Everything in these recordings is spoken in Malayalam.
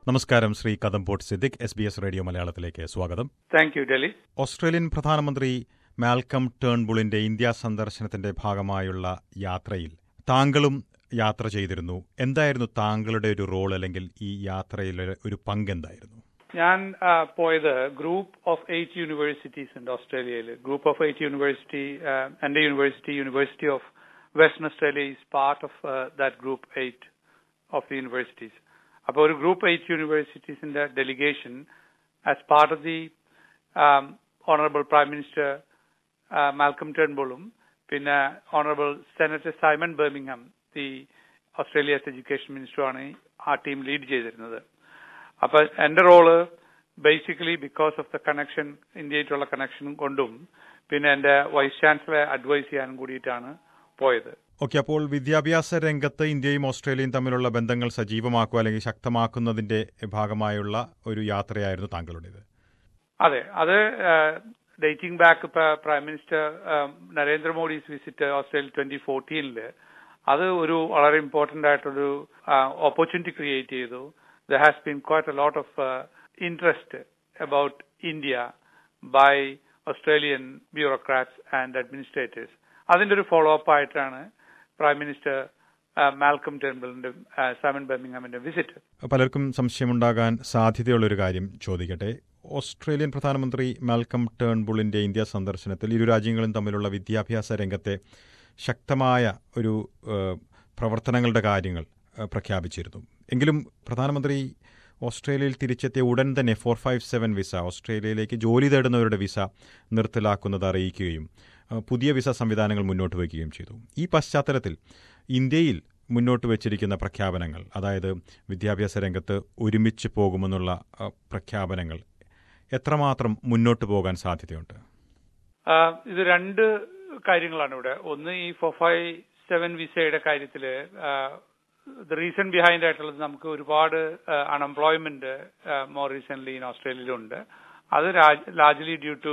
നമസ്കാരം Sri Kadampot Siddique S B S radio മലയാളത്തിലേക്ക് സ്വാഗതം താങ്ക് യു ഡൽഹി ഓസ്ട്രേലിയൻ പ്രധാനമന്ത്രി മാൽക്കം ടേൺബുളിന്റെ ഇന്ത്യ സന്ദർശനത്തിന്റെ ഭാഗമായുള്ള യാത്രയിൽ താങ്കളും യാത്ര ചെയ്തിരുന്നു എന്തായിരുന്നു താങ്കളുടെ ഒരു റോൾ അല്ലെങ്കിൽ ഈ യാത്രയിലെ ഒരു പങ്ക് എന്തായിരുന്നു ഞാൻ ആ, പോയത് ഗ്രൂപ്പ് ഓഫ് എയ്റ്റ് യൂണിവേഴ്സിറ്റീസ് ഉണ്ട് ഓസ്ട്രേലിയയിൽ ഗ്രൂപ്പ് ഓഫ് എയ്റ്റ് യൂണിവേഴ്സിറ്റി എന്റെ university university of western Australia is part of that group eight of the universities അപ്പോൾ ഒരു ഗ്രൂപ്പ് എയ്റ്റ് യൂണിവേഴ്സിറ്റീസിന്റെ delegation as part of the honourable prime minister Malcolm ടേൺബോളും പിന്നെ honourable senator Simon Birmingham the Australia's education മിനിസ്റ്ററുമാണ് ആ ടീം ലീഡ് ചെയ്തിരുന്നത് അപ്പൊ എന്റെ role basically because of the connection ഇന്ത്യയായിട്ടുള്ള കണക്ഷനും കൊണ്ടും പിന്നെ എന്റെ വൈസ് ചാൻസലറെ അഡ്വൈസ് ചെയ്യാനും കൂടിയിട്ടാണ് പോയത് ഓക്കെ അപ്പോൾ വിദ്യാഭ്യാസ രംഗത്ത് ഇന്ത്യയും ഓസ്ട്രേലിയയും തമ്മിലുള്ള ബന്ധങ്ങൾ സജീവമാക്കുക അല്ലെങ്കിൽ ശക്തമാക്കുന്നതിന്റെ ഭാഗമായുള്ള ഒരു യാത്രയായിരുന്നു താങ്കളുടേത് അതെ അത് ഡേറ്റിംഗ് ബാക്ക് ഇപ്പൊ prime minister നരേന്ദ്രമോദിസ് visit Australia twenty ഫോർട്ടീനില് അത് ഒരു വളരെ ഇമ്പോർട്ടന്റ് ആയിട്ടൊരു ഓപ്പർച്യൂണിറ്റി ക്രിയേറ്റ് ചെയ്തു there has been quite a lot of interest about India by Australian bureaucrats and administrators അതിന്റെ ഒരു ഫോളോ അപ്പ് ആയിട്ടാണ് prime minister Malcolm ടെർബിളിന്റെ Saman ബെർമിംഗാമിന്റെ visit പലർക്കും സംശയമുണ്ടാകാൻ സാധ്യതയുള്ളൊരു കാര്യം ചോദിക്കട്ടെ ഓസ്ട്രേലിയൻ പ്രധാനമന്ത്രി മാൽക്കം ടേൺബുളിന്റെ ഇന്ത്യ സന്ദർശനത്തിൽ ഇരു രാജ്യങ്ങളും തമ്മിലുള്ള വിദ്യാഭ്യാസ രംഗത്തെ ശക്തമായ ഒരു ഏഹ്, പ്രവർത്തനങ്ങളുടെ കാര്യങ്ങൾ ഏഹ്, പ്രഖ്യാപിച്ചിരുന്നു എങ്കിലും പ്രധാനമന്ത്രി ഓസ്ട്രേലിയയിൽ തിരിച്ചെത്തിയ ഉടൻ തന്നെ ഫോർ ഫൈവ് സെവൻ വിസ ഓസ്ട്രേലിയയിലേക്ക് ജോലി തേടുന്നവരുടെ വിസ നിർത്തലാക്കുന്നത് അറിയിക്കുകയും ഏഹ്, പുതിയ വിസ സംവിധാനങ്ങൾ മുന്നോട്ട് വയ്ക്കുകയും ചെയ്തു ഈ പശ്ചാത്തലത്തിൽ ഇന്ത്യയിൽ മുന്നോട്ട് വച്ചിരിക്കുന്ന പ്രഖ്യാപനങ്ങൾ അതായത് വിദ്യാഭ്യാസ രംഗത്ത് ഒരുമിച്ച് പോകുമെന്നുള്ള ഏഹ്, പ്രഖ്യാപനങ്ങൾ എത്രമാത്രം മുന്നോട്ട് പോകാൻ സാധ്യതയുണ്ട് ആഹ് ഇത് രണ്ട് കാര്യങ്ങളാണ് ഇവിടെ ഒന്ന് ഈ ഫോർ ഫൈവ് സെവൻ വിസയുടെ കാര്യത്തില് ദ റീസൺ ബിഹൈൻഡ് ആയിട്ടുള്ളത് നമുക്ക് ഒരുപാട് അൺഎംപ്ലോയ്മെന്റ് മോർ റീസെന്റ് ഇൻ ഓസ്ട്രേലിയയിലുണ്ട് അത് ലാർജ്ലി ഡ്യൂ ടു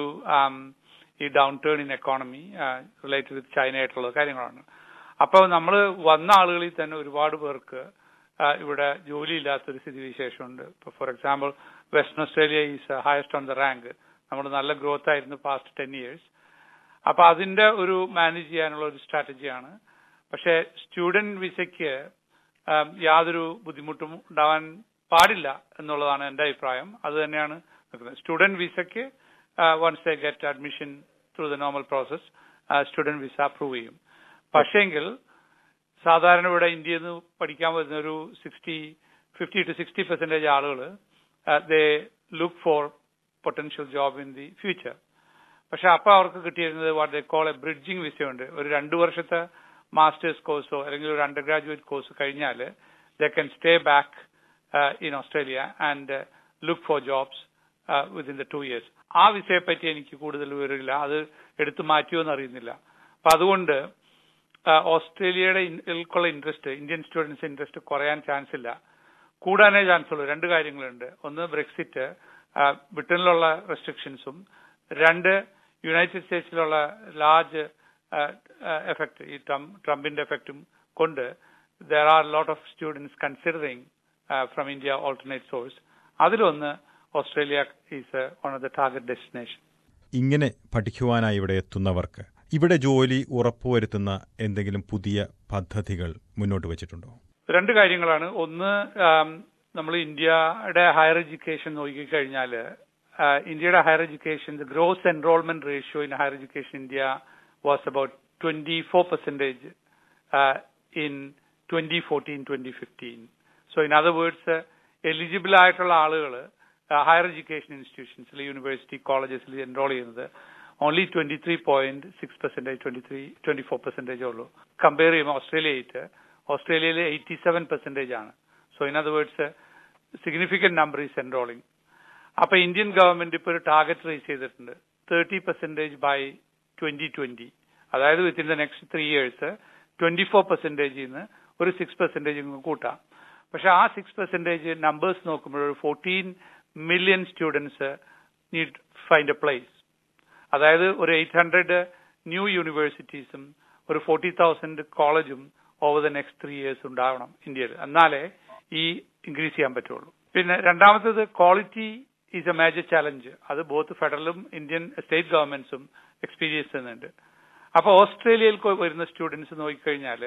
ഈ downturn in economy related with China ആയിട്ടുള്ള കാര്യങ്ങളാണ് അപ്പോൾ നമ്മൾ വന്ന ആളുകളിൽ തന്നെ ഒരുപാട് പേർക്ക് ആ, ഇവിടെ ജോലിയില്ലാത്തൊരു സ്ഥിതിവിശേഷമുണ്ട് ഇപ്പൊ for example western Australia is highest on the rank നമ്മൾ നല്ല ഗ്രോത്ത് ആയിരുന്നു പാസ്റ്റ് ടെൻ ഇയേഴ്സ് അപ്പൊ അതിന്റെ ഒരു മാനേജ് ചെയ്യാനുള്ള ഒരു സ്ട്രാറ്റജിയാണ് പക്ഷെ സ്റ്റുഡന്റ് വിസയ്ക്ക് ആം, യാതൊരു ബുദ്ധിമുട്ടും ഉണ്ടാവാൻ പാടില്ല എന്നുള്ളതാണ് എന്റെ അഭിപ്രായം അത് തന്നെയാണ് നിൽക്കുന്നത് സ്റ്റുഡന്റ് വിസയ്ക്ക് once they get admission through the normal process student visa approve ചെയ്യും പക്ഷേങ്കിൽ സാധാരണ ഇവിടെ ഇന്ത്യയിൽ നിന്ന് പഠിക്കാൻ വരുന്ന ഒരു sixty fifty to sixty percentage ആളുകൾ they look for potential job in the future പക്ഷെ അപ്പൊ അവർക്ക് കിട്ടിയിരുന്നത് what they call a bridging വിസയുണ്ട് ഒരു രണ്ടു വർഷത്തെ മാസ്റ്റേഴ്സ് കോഴ്സോ അല്ലെങ്കിൽ ഒരു അണ്ടർ ഗ്രാജുവേറ്റ് കോഴ്സ് കഴിഞ്ഞാൽ they can stay back in Australia and look for jobs within the two years ആ വിസയെ പറ്റി എനിക്ക് കൂടുതൽ വിവരമില്ല അത് എടുത്തു മാറ്റിയോ എന്ന് അറിയുന്നില്ല അപ്പൊ അതുകൊണ്ട് ആ, ഓസ്ട്രേലിയയുടെ ഇൽക്കുള്ള ഇൻട്രസ്റ്റ് ഇന്ത്യൻ സ്റ്റുഡൻസ് ഇൻട്രസ്റ്റ് കുറയാൻ ചാൻസ് ഇല്ല കൂടാനേ ചാൻസ് ഉള്ളൂ രണ്ട് കാര്യങ്ങളുണ്ട് ഒന്ന് ബ്രെക്സിറ്റ് ആ, ബ്രിട്ടനിലുള്ള റെസ്ട്രിക്ഷൻസും രണ്ട് യുണൈറ്റഡ് സ്റ്റേറ്റ്സിലുള്ള ലാർജ് എഫക്ട് ഈ ട്രം- ട്രംപിന്റെ എഫക്റ്റും കൊണ്ട് there are lot of students considering from India alternate source അതിലൊന്ന് Australia is one of the target destination ഇങ്ങനെ പഠിക്കുവാനായി ഇവിടെ എത്തുന്നവർക്ക് ഇവിടെ ജോലി ഉറപ്പുവരുത്തുന്ന എന്തെങ്കിലും പുതിയ പദ്ധതികൾ മുന്നോട്ട് വെച്ചിട്ടുണ്ടോ രണ്ട് കാര്യങ്ങളാണ് ഒന്ന് നമ്മൾ ഇന്ത്യയുടെ ഹയർ എഡ്യൂക്കേഷൻ നോക്കിക്കഴിഞ്ഞാൽ ഇന്ത്യയുടെ higher education the gross enrolment ratio in higher education India was about twenty four percentage in twenty fourteen twenty fifteen so in other words eligible ആയിട്ടുള്ള ആളുകൾ ഹയർ എഡ്യൂക്കേഷൻ ഇൻസ്റ്റിറ്റ്യൂഷൻസിൽ യൂണിവേഴ്സിറ്റി കോളേജസിൽ എൻറോൾ ചെയ്യുന്നത് only twenty three point six percentage twenty three twenty four percentage ഉള്ളൂ കമ്പയർ ചെയ്യുമ്പോൾ ഓസ്ട്രേലിയയായിട്ട് ഓസ്ട്രേലിയയിൽ എയ്റ്റി സെവൻ പെർസെന്റേജ് ആണ് so in other words significant number is enrolling അപ്പൊ ഇന്ത്യൻ ഗവൺമെന്റ് ഇപ്പൊ ഒരു ടാർഗറ്റ് റേസ് ചെയ്തിട്ടുണ്ട് thirty percentage by twenty twenty അതായത് within the next three years twenty four പെർസെന്റേജിൽ നിന്ന് ഒരു സിക്സ് പെർസെന്റേജ് കൂട്ടാം പക്ഷെ ആ സിക്സ് പെർസെന്റേജ് നമ്പേഴ്സ് നോക്കുമ്പോൾ ഒരു fourteen million students need find a place അതായത് ഒരു എയ്റ്റ് ഹൺഡ്രഡ് ന്യൂ യൂണിവേഴ്സിറ്റീസും ഒരു ഫോർട്ടി തൗസൻഡ് കോളേജും over the next three years ഉണ്ടാവണം ഇന്ത്യയിൽ എന്നാലേ ഈ ഇൻക്രീസ് ചെയ്യാൻ പറ്റുള്ളൂ പിന്നെ രണ്ടാമത്തേത് quality is a major challenge അത് ബോത്ത് ഫെഡറലും ഇന്ത്യൻ സ്റ്റേറ്റ് ഗവൺമെന്റ്സും എക്സ്പീരിയൻസ് ചെയ്യുന്നുണ്ട് അപ്പൊ ഓസ്ട്രേലിയയിൽ വരുന്ന സ്റ്റുഡൻസ് നോക്കിക്കഴിഞ്ഞാൽ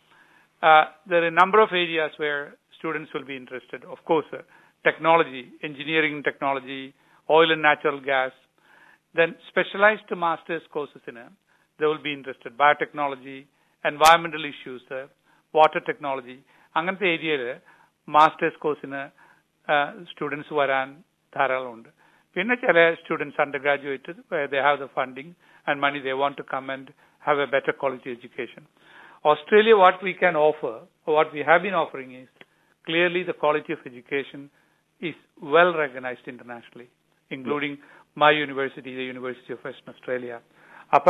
there a number of areas where students will be interested of course technology engineering technology oil and natural gas then specialized master's courses in it, they will be interested. Biotechnology, environmental issues, uh, water technology. അങ്ങനത്തെ ഏരിയയിൽ മാസ്റ്റേഴ്സ് കോഴ്സിന് സ്റ്റുഡൻസ് വരാൻ ധാരാളമുണ്ട് പിന്നെ ചില students undergraduate they have the funding and money they want to come and have a better quality education Australia what we can offer what we have been offering is clearly the quality of education is well recognised internationally including my university, the University of Western Australia. Upper,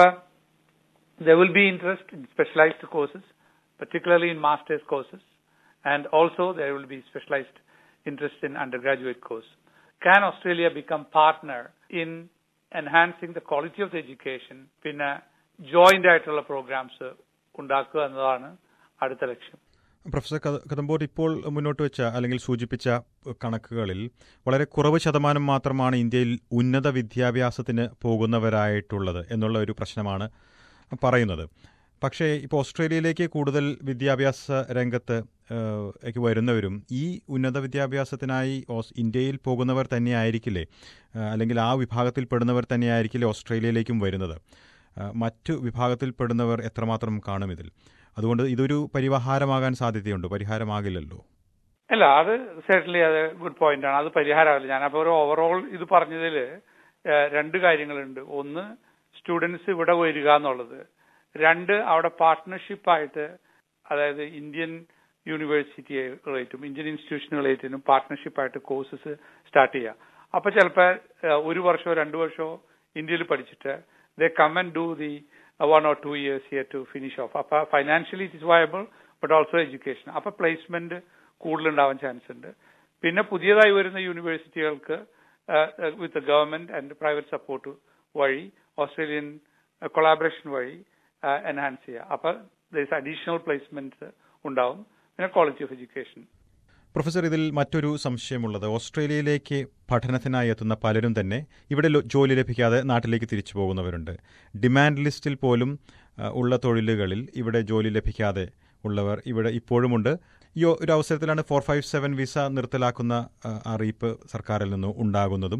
there will be interest in specialized courses, particularly in master's courses, and also there will be specialized interest in undergraduate course. Can Australia become partner in enhancing the quality of the education? പിന്നെ ജോയിന്റ് ആയിട്ടുള്ള പ്രോഗ്രാംസ് ഉണ്ടാക്കുക എന്നതാണ് അടുത്ത ലക്ഷ്യം പ്രൊഫസർ കദംബോർ ഇപ്പോൾ മുന്നോട്ട് വെച്ച അല്ലെങ്കിൽ സൂചിപ്പിച്ച കണക്കുകളിൽ വളരെ കുറവ് ശതമാനം മാത്രമാണ് ഇന്ത്യയിൽ ഉന്നത വിദ്യാഭ്യാസത്തിന് പോകുന്നവരായിട്ടുള്ളത് എന്നുള്ള ഒരു പ്രശ്നമാണ് പറയുന്നത് പക്ഷേ ഇപ്പോൾ ഓസ്ട്രേലിയയിലേക്ക് കൂടുതൽ വിദ്യാഭ്യാസ രംഗത്ത് വരുന്നവരും ഈ ഉന്നത വിദ്യാഭ്യാസത്തിനായി ഇന്ത്യയിൽ പോകുന്നവർ തന്നെയായിരിക്കില്ലേ അല്ലെങ്കിൽ ആ വിഭാഗത്തിൽപ്പെടുന്നവർ തന്നെയായിരിക്കില്ലേ ഓസ്ട്രേലിയയിലേക്കും വരുന്നത് മറ്റു വിഭാഗത്തിൽപ്പെടുന്നവർ എത്രമാത്രം കാണും ഇതിൽ അതുകൊണ്ട് ഇതൊരു പരിഹാരമാകാൻ സാധ്യതയുണ്ട് പരിഹാരമാകില്ലല്ലോ അല്ല അത് സെർട്ടൻലി അത് ഗുഡ് പോയിന്റ് ആണ് അത് പരിഹാരമാകില്ല ഞാനപ്പോ ഒരു ഓവറോൾ ഇത് പറഞ്ഞതിൽ രണ്ട് കാര്യങ്ങളുണ്ട് ഒന്ന് സ്റ്റുഡൻസ് ഇവിടെ വരിക എന്നുള്ളത് രണ്ട് അവിടെ പാർട്ട്ണർഷിപ്പായിട്ട് അതായത് ഇന്ത്യൻ യൂണിവേഴ്സിറ്റികളായിട്ടും ഇന്ത്യൻ ഇൻസ്റ്റിറ്റ്യൂഷനുകളായിട്ടും പാർട്ട്ണർഷിപ്പായിട്ട് കോഴ്സസ് സ്റ്റാർട്ട് ചെയ്യുക അപ്പൊ ചിലപ്പോൾ ഒരു വർഷമോ രണ്ടു വർഷമോ ഇന്ത്യയിൽ പഠിച്ചിട്ട് they come and do the one or two years here to finish off. അപ്പൊ financially it is viable but also education അപ്പൊ പ്ലേസ്മെന്റ് കൂടുതലുണ്ടാവാൻ ചാൻസ് ഉണ്ട് പിന്നെ പുതിയതായി വരുന്ന യൂണിവേഴ്സിറ്റികൾക്ക് with government and private support വഴി ഓസ്ട്രേലിയൻ കൊളാബറേഷൻ വഴി എൻഹാൻസ് ചെയ്യുക അപ്പൊ ദസ് അഡീഷണൽ പ്ലേസ്മെന്റ്സ് ഉണ്ടാവും പിന്നെ ക്വാളിറ്റി ഓഫ് എഡ്യൂക്കേഷൻ പ്രൊഫസർ ഇതിൽ മറ്റൊരു സംശയമുള്ളത് ഓസ്ട്രേലിയയിലേക്ക് പഠനത്തിനായി എത്തുന്ന പലരും തന്നെ ഇവിടെ ജോലി ലഭിക്കാതെ നാട്ടിലേക്ക് തിരിച്ചു പോകുന്നവരുണ്ട് ഡിമാൻഡ് ലിസ്റ്റിൽ പോലും ഉള്ള തൊഴിലുകളിൽ ഇവിടെ ജോലി ലഭിക്കാതെ ഉള്ളവർ ഇവിടെ ഇപ്പോഴുമുണ്ട് ഈ ഒരു അവസരത്തിലാണ് ഫോർ ഫൈവ് സെവൻ വിസ നിർത്തലാക്കുന്ന അറിയിപ്പ് സർക്കാരിൽ നിന്ന് ഉണ്ടാകുന്നതും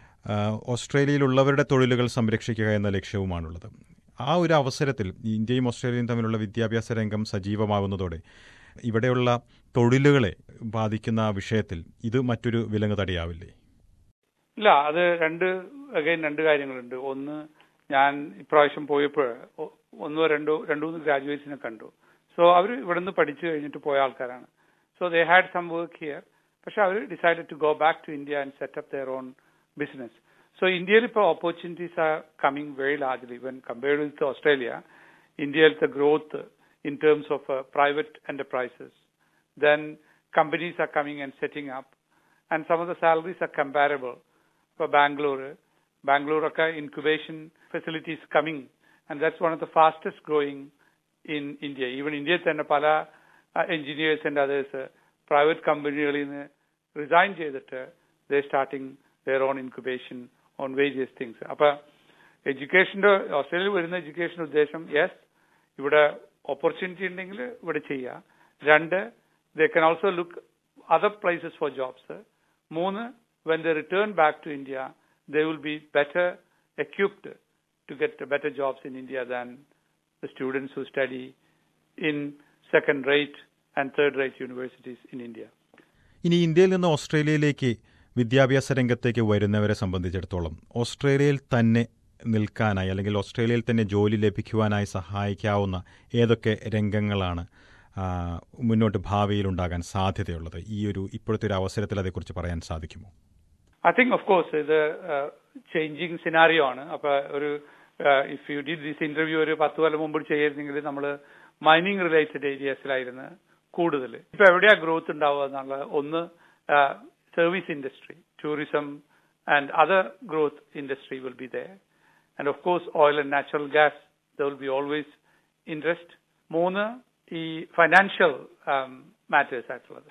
ഓസ്ട്രേലിയയിലുള്ളവരുടെ തൊഴിലുകൾ സംരക്ഷിക്കുക എന്ന ലക്ഷ്യവുമാണുള്ളത് ആ ഒരു അവസരത്തിൽ ഇന്ത്യയും ഓസ്ട്രേലിയയും തമ്മിലുള്ള വിദ്യാഭ്യാസ രംഗം സജീവമാകുന്നതോടെ ഇവിടെയുള്ള തൊഴിലുകളെ ബാധിക്കുന്ന വിഷയത്തിൽ ഇത് മറ്റൊരു വിലങ്ങ് തടിയാവില്ലേ ഇല്ല അത് രണ്ട് അഗൈൻ രണ്ട് കാര്യങ്ങളുണ്ട് ഒന്ന് ഞാൻ ഇപ്രാവശ്യം പോയപ്പോൾ ഒന്നോ രണ്ടോ രണ്ടു മൂന്ന് ഗ്രാജുവേറ്റ്സിനെ കണ്ടു സോ അവർ ഇവിടുന്ന് പഠിച്ചു കഴിഞ്ഞിട്ട് പോയ ആൾക്കാരാണ് so they had some work here പക്ഷെ അവർ decided to go back to India and set up their own business so ഇന്ത്യയിൽ ഇപ്പോൾ opportunities are coming very largely when compared with Australia ഇന്ത്യയിലത്തെ growth in terms of uh, private enterprises. Then companies are coming and setting up, and some of the salaries are comparable. For Bangalore, Bangalore okay, incubation facilities coming, and that's one of the fastest growing in India. Even India, തന്നെ പല engineers and others private companiകളിൽ നിന്ന് resign ചെയ്തിട്ട് they starting their own incubation on various things. അപ്പൊ എഡ്യൂക്കേഷന്റെ ഓസ്ട്രേലിയയിൽ വരുന്ന എഡ്യൂക്കേഷൻ ഉദ്ദേശം യെസ് ഇവിടെ ഓപ്പർച്യൂണിറ്റി ഉണ്ടെങ്കിൽ ഇവിടെ ചെയ്യുക രണ്ട് they can also look other places for jobs മൂന്ന് when the return back to India they will be better equipped to get better jobs in India than the students who study in second rate and third rate universities in India ഇനി ഇന്ത്യയിൽ നിന്ന് ഓസ്ട്രേലിയയിലേക്ക് വിദ്യാഭ്യാസ രംഗത്തേക്ക് വരുന്നവരെ സംബന്ധിച്ചിടത്തോളം ഓസ്ട്രേലിയയിൽ തന്നെ നിൽക്കാനായി അല്ലെങ്കിൽ ഓസ്ട്രേലിയയിൽ തന്നെ ജോലി ലഭിക്കുവാനായി സഹായിക്കാവുന്ന ഏതൊക്കെ രംഗങ്ങളാണ് മുന്നോട്ട് ഭാവിയിൽ ഉണ്ടാകാൻ സാധ്യതയുള്ളത് ഈ ഒരു ഇപ്പോഴത്തെ ഒരു അവസരത്തിൽ അതേക്കുറിച്ച് പറയാൻ സാധിക്കുമോ ഐ തിങ്ക് ഓഫ് കോഴ്സ് ഇത് ചേഞ്ചിങ് സിനാരിയോ ആണ് അപ്പൊ ഒരു if you did this interview ഒരു പത്ത് കൊല്ലം മുമ്പ് ചെയ്യായിരുന്നെങ്കിൽ നമ്മൾ മൈനിങ് റിലേറ്റഡ് ഏരിയസിലായിരുന്നു കൂടുതൽ ഇപ്പൊ എവിടെയാ ഗ്രോത്ത് ഉണ്ടാവുക എന്നുള്ള ഒന്ന് service industry tourism and other growth industry will be there and of course oil and natural gas there will be always interest മൂന്ന് ഈ ഫൈനാൻഷ്യൽ മാറ്റേഴ്സ് ആയിട്ടുള്ളത്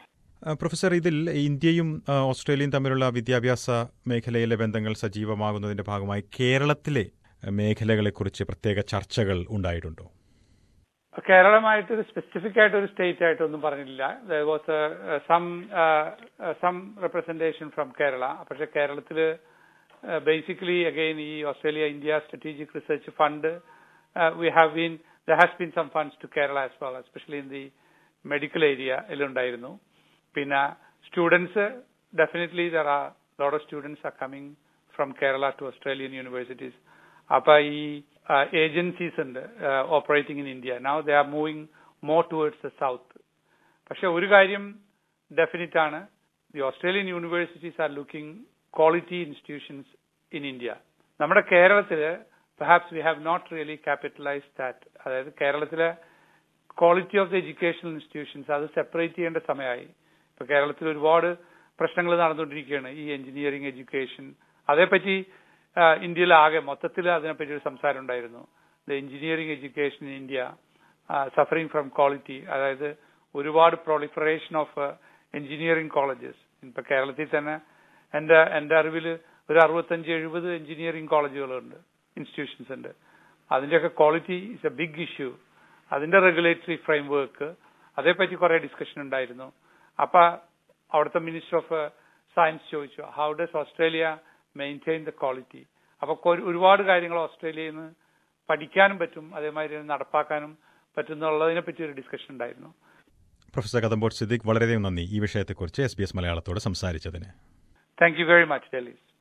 ആ, പ്രൊഫസർ ഇതിൽ ഇന്ത്യയും ആ, ഓസ്ട്രേലിയയും തമ്മിലുള്ള വിദ്യാഭ്യാസ മേഖലയിലെ ബന്ധങ്ങൾ സജീവമാകുന്നതിന്റെ ഭാഗമായി കേരളത്തിലെ ആ, മേഖലകളെക്കുറിച്ച് പ്രത്യേക ചർച്ചകൾ ഉണ്ടായിട്ടുണ്ടോ കേരളമായിട്ട് ഒരു സ്പെസിഫിക് ആയിട്ട് ഒരു സ്റ്റേറ്റ് ആയിട്ടൊന്നും പറഞ്ഞിട്ടില്ല was some some representation from Kerala പക്ഷെ കേരളത്തില് ബേസിക്കലി അഗെയിൻ ഈ Australia India strategic research fund we have been the has been some funds to Kerala as well especially in the medical area ഉണ്ടായിരുന്നു പിന്നെ students definitely there are lot of students are coming from Kerala to Australian universities അപ്പൊ ഈ ഏജൻസീസ് ഉണ്ട് operating in India now they are moving more towards the south പക്ഷെ ഒരു കാര്യം ഡെഫിനറ്റ് ആണ് the Australian universities are looking quality institutions in India നമ്മുടെ കേരളത്തില് perhaps we have not really capitalise that അതായത് കേരളത്തിലെ quality of the educational institutions അത് സെപ്പറേറ്റ് ചെയ്യേണ്ട സമയമായി ഇപ്പൊ കേരളത്തിൽ ഒരുപാട് പ്രശ്നങ്ങൾ നടന്നുകൊണ്ടിരിക്കുകയാണ് ഈ എഞ്ചിനീയറിംഗ് എഡ്യൂക്കേഷൻ അതേപ്പറ്റി ആ, ഇന്ത്യയിലാകെ മൊത്തത്തിൽ അതിനെപ്പറ്റി ഒരു സംസാരം ഉണ്ടായിരുന്നു the engineering education in India suffering from quality അതായത് ഒരുപാട് പ്രൊളിഫറേഷൻ ഓഫ് എഞ്ചിനീയറിംഗ് കോളേജസ് ഇപ്പൊ കേരളത്തിൽ തന്നെ എന്റെ എന്റെ അറിവിൽ ഒരു അറുപത്തഞ്ച് എഴുപത് എഞ്ചിനീയറിംഗ് കോളേജുകളുണ്ട് ഇൻസ്റ്റിറ്റ്യൂഷൻസ് ഉണ്ട് അതിന്റെയൊക്കെ quality is a big issue അതിന്റെ റെഗുലേറ്ററി ഫ്രെയിംവർക്ക് അതേപ്പറ്റി കുറെ ഡിസ്കഷൻ ഉണ്ടായിരുന്നു അപ്പൊ അവിടുത്തെ മിനിസ്റ്റർ ഓഫ് സയൻസ് ചോദിച്ചു how does Australia maintain the quality അപ്പൊ കൊ- ഒരുപാട് കാര്യങ്ങൾ ഓസ്ട്രേലിയയിൽ നിന്ന് പഠിക്കാനും പറ്റും അതേമാതിരി തന്നെ നടപ്പാക്കാനും പറ്റും എന്നുള്ളതിനെ പറ്റി ഒരു ഡിസ്കഷൻ ഉണ്ടായിരുന്നു പ്രൊഫസർ കദംബോട്ട് സിദ്ദിഖ് വളരെയധികം നന്ദി ഈ വിഷയത്തെക്കുറിച്ച് എസ് ബി എസ് മലയാളത്തോട് സംസാരിച്ചതിന് thank you very much Delys